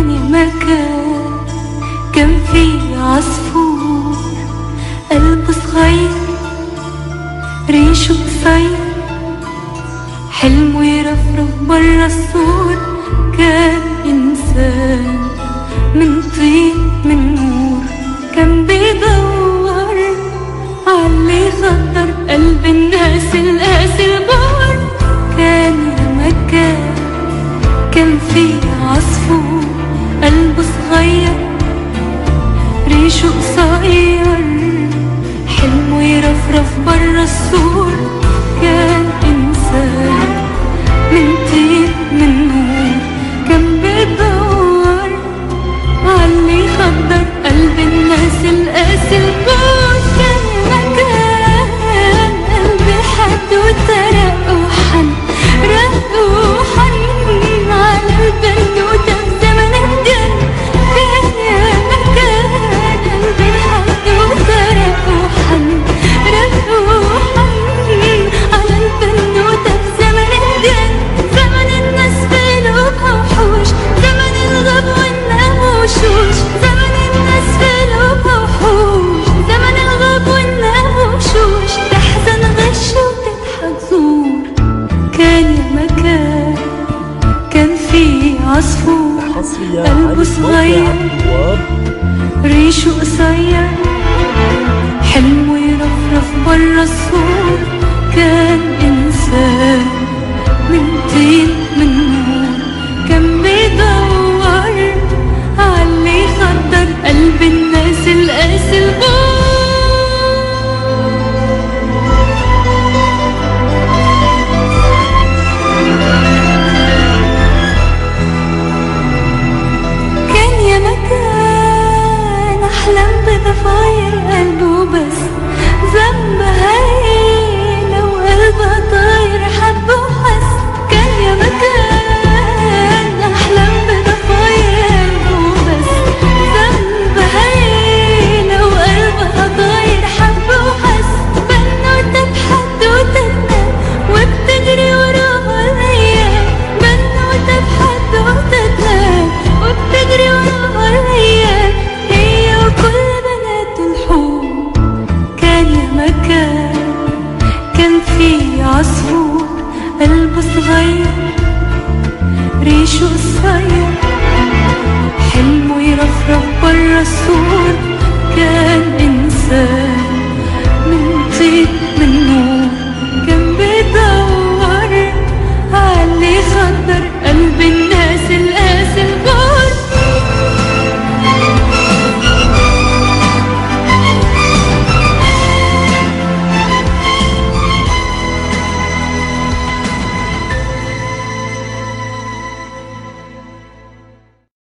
كان يا مكان كان في عصفور قلبه صغير ريشه قصير حلمه يرفرف برا السور كان إنسان من طين من نور كان بيدور عاللي خطر قلب الناس القاسي البار كان يا مكان كان في عصفور قلبه صغير ريشه قصير حلمه يرفرف برا السور كان إنسان من طين من نور كان بيدور عاللي خضر قلب الناس القاسي البار كان مكان قلبي حد وترق وحن رق وحن على البنوتة بزمن الجن كان يا مكان قلبي حد وترق وحن رق وحن على البنوتة بزمن الجن زمن الناس في قلوبها وحوش زمن الغب والنام وشوش زمن الناس في قلوبها وحوش زمن الغب والنام وشوش تحزن غش وتضحك زور كان يا مكان كان في عصفور حصريا قلبه على صغير. موقع عبد الوهاب ريشه قصير حلمه يرفرف برا السور كان إنسان من طين